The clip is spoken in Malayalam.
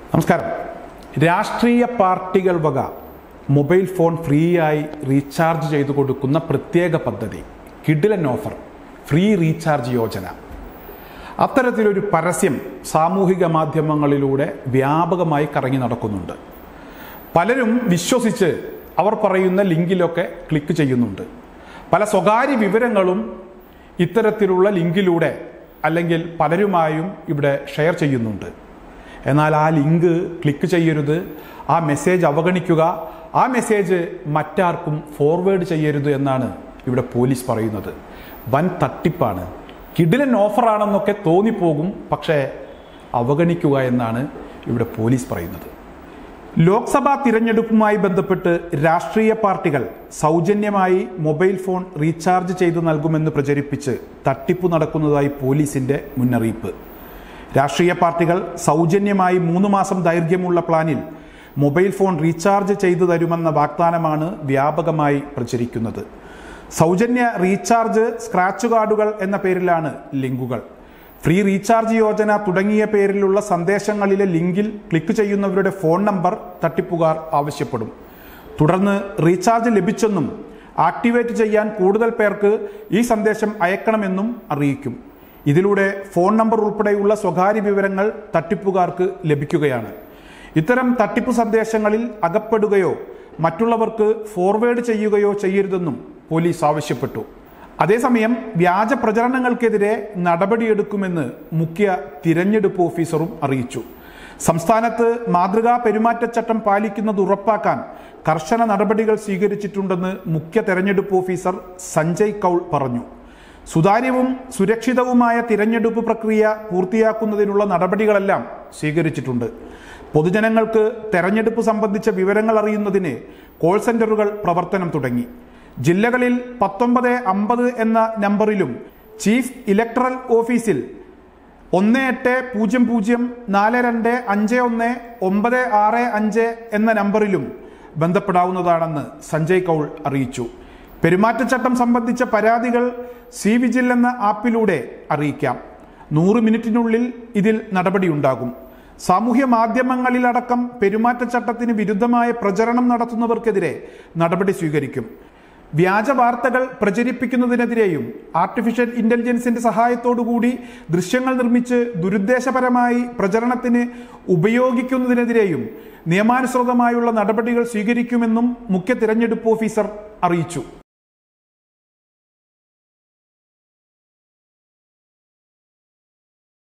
നമസ്കാരം രാഷ്ട്രീയ പാർട്ടികൾ വക മൊബൈൽ ഫോൺ ഫ്രീ ആയി റീചാർജ് ചെയ്തു കൊടുക്കുന്ന പ്രത്യേക പദ്ധതി കിഡിലൻ ഓഫർ ഫ്രീ റീചാർജ് യോജന അത്തരത്തിലൊരു പരസ്യം സാമൂഹിക മാധ്യമങ്ങളിലൂടെ വ്യാപകമായി കറങ്ങി നടക്കുന്നുണ്ട് പലരും വിശ്വസിച്ച് അവർ പറയുന്ന ലിങ്കിലൊക്കെ ക്ലിക്ക് ചെയ്യുന്നുണ്ട് പല സ്വകാര്യ വിവരങ്ങളും ഇത്തരത്തിലുള്ള ലിങ്കിലൂടെ അല്ലെങ്കിൽ പലരുമായും ഇവിടെ ഷെയർ ചെയ്യുന്നുണ്ട് എന്നാൽ ആ ലിങ്ക് ക്ലിക്ക് ചെയ്യരുത് ആ മെസ്സേജ് അവഗണിക്കുക ആ മെസ്സേജ് മറ്റാർക്കും ഫോർവേഡ് ചെയ്യരുത് എന്നാണ് ഇവിടെ പോലീസ് പറയുന്നത് വൻ തട്ടിപ്പാണ് കിഡിലൻ ഓഫറാണെന്നൊക്കെ തോന്നിപ്പോകും പക്ഷേ അവഗണിക്കുക എന്നാണ് ഇവിടെ പോലീസ് പറയുന്നത് ലോക്സഭാ തിരഞ്ഞെടുപ്പുമായി ബന്ധപ്പെട്ട് രാഷ്ട്രീയ പാർട്ടികൾ സൗജന്യമായി മൊബൈൽ ഫോൺ റീചാർജ് ചെയ്തു നൽകുമെന്ന് പ്രചരിപ്പിച്ച് തട്ടിപ്പ് നടക്കുന്നതായി പോലീസിന്റെ മുന്നറിയിപ്പ് രാഷ്ട്രീയ പാർട്ടികൾ സൗജന്യമായി മൂന്ന് മാസം ദൈർഘ്യമുള്ള പ്ലാനിൽ മൊബൈൽ ഫോൺ റീചാർജ് ചെയ്തു തരുമെന്ന വാഗ്ദാനമാണ് വ്യാപകമായി പ്രചരിക്കുന്നത് സൗജന്യ റീചാർജ് സ്ക്രാച്ച് കാർഡുകൾ എന്ന പേരിലാണ് ലിങ്കുകൾ ഫ്രീ റീചാർജ് യോജന തുടങ്ങിയ പേരിലുള്ള സന്ദേശങ്ങളിലെ ലിങ്കിൽ ക്ലിക്ക് ചെയ്യുന്നവരുടെ ഫോൺ നമ്പർ തട്ടിപ്പുകാർ ആവശ്യപ്പെടും തുടർന്ന് റീചാർജ് ലഭിച്ചെന്നും ആക്ടിവേറ്റ് ചെയ്യാൻ കൂടുതൽ പേർക്ക് ഈ സന്ദേശം അയക്കണമെന്നും അറിയിക്കും ഇതിലൂടെ ഫോൺ നമ്പർ ഉൾപ്പെടെയുള്ള സ്വകാര്യ വിവരങ്ങൾ തട്ടിപ്പുകാർക്ക് ലഭിക്കുകയാണ് ഇത്തരം തട്ടിപ്പ് സന്ദേശങ്ങളിൽ അകപ്പെടുകയോ മറ്റുള്ളവർക്ക് ഫോർവേഡ് ചെയ്യുകയോ ചെയ്യരുതെന്നും പോലീസ് ആവശ്യപ്പെട്ടു അതേസമയം വ്യാജ പ്രചരണങ്ങൾക്കെതിരെ നടപടിയെടുക്കുമെന്ന് മുഖ്യ തിരഞ്ഞെടുപ്പ് ഓഫീസറും അറിയിച്ചു സംസ്ഥാനത്ത് മാതൃകാ പെരുമാറ്റച്ചട്ടം പാലിക്കുന്നത് ഉറപ്പാക്കാൻ കർശന നടപടികൾ സ്വീകരിച്ചിട്ടുണ്ടെന്ന് മുഖ്യ തെരഞ്ഞെടുപ്പ് ഓഫീസർ സഞ്ജയ് കൗൾ പറഞ്ഞു സുതാര്യവും സുരക്ഷിതവുമായ തിരഞ്ഞെടുപ്പ് പ്രക്രിയ പൂർത്തിയാക്കുന്നതിനുള്ള നടപടികളെല്ലാം സ്വീകരിച്ചിട്ടുണ്ട് പൊതുജനങ്ങൾക്ക് തെരഞ്ഞെടുപ്പ് സംബന്ധിച്ച വിവരങ്ങൾ അറിയുന്നതിന് കോൾ സെന്ററുകൾ പ്രവർത്തനം തുടങ്ങി ജില്ലകളിൽ പത്തൊമ്പത് അമ്പത് എന്ന നമ്പറിലും ചീഫ് ഇലക്ട്രൽ ഓഫീസിൽ ഒന്ന് എട്ട് പൂജ്യം പൂജ്യം നാല് രണ്ട് അഞ്ച് ഒന്ന് ഒമ്പത് ആറ് അഞ്ച് എന്ന നമ്പറിലും ബന്ധപ്പെടാവുന്നതാണെന്ന് സഞ്ജയ് കൗൾ അറിയിച്ചു പെരുമാറ്റച്ചട്ടം സംബന്ധിച്ച പരാതികൾ സി വിജിൽ എന്ന ആപ്പിലൂടെ അറിയിക്കാം നൂറ് മിനിറ്റിനുള്ളിൽ ഇതിൽ നടപടിയുണ്ടാകും സാമൂഹ്യ മാധ്യമങ്ങളിലടക്കം പെരുമാറ്റച്ചട്ടത്തിന് വിരുദ്ധമായ പ്രചരണം നടത്തുന്നവർക്കെതിരെ നടപടി സ്വീകരിക്കും വ്യാജ വാർത്തകൾ പ്രചരിപ്പിക്കുന്നതിനെതിരെയും ആർട്ടിഫിഷ്യൽ ഇന്റലിജൻസിന്റെ സഹായത്തോടുകൂടി ദൃശ്യങ്ങൾ നിർമ്മിച്ച് ദുരുദ്ദേശപരമായി പ്രചരണത്തിന് ഉപയോഗിക്കുന്നതിനെതിരെയും നിയമാനുസൃതമായുള്ള നടപടികൾ സ്വീകരിക്കുമെന്നും മുഖ്യ തിരഞ്ഞെടുപ്പ് ഓഫീസർ അറിയിച്ചു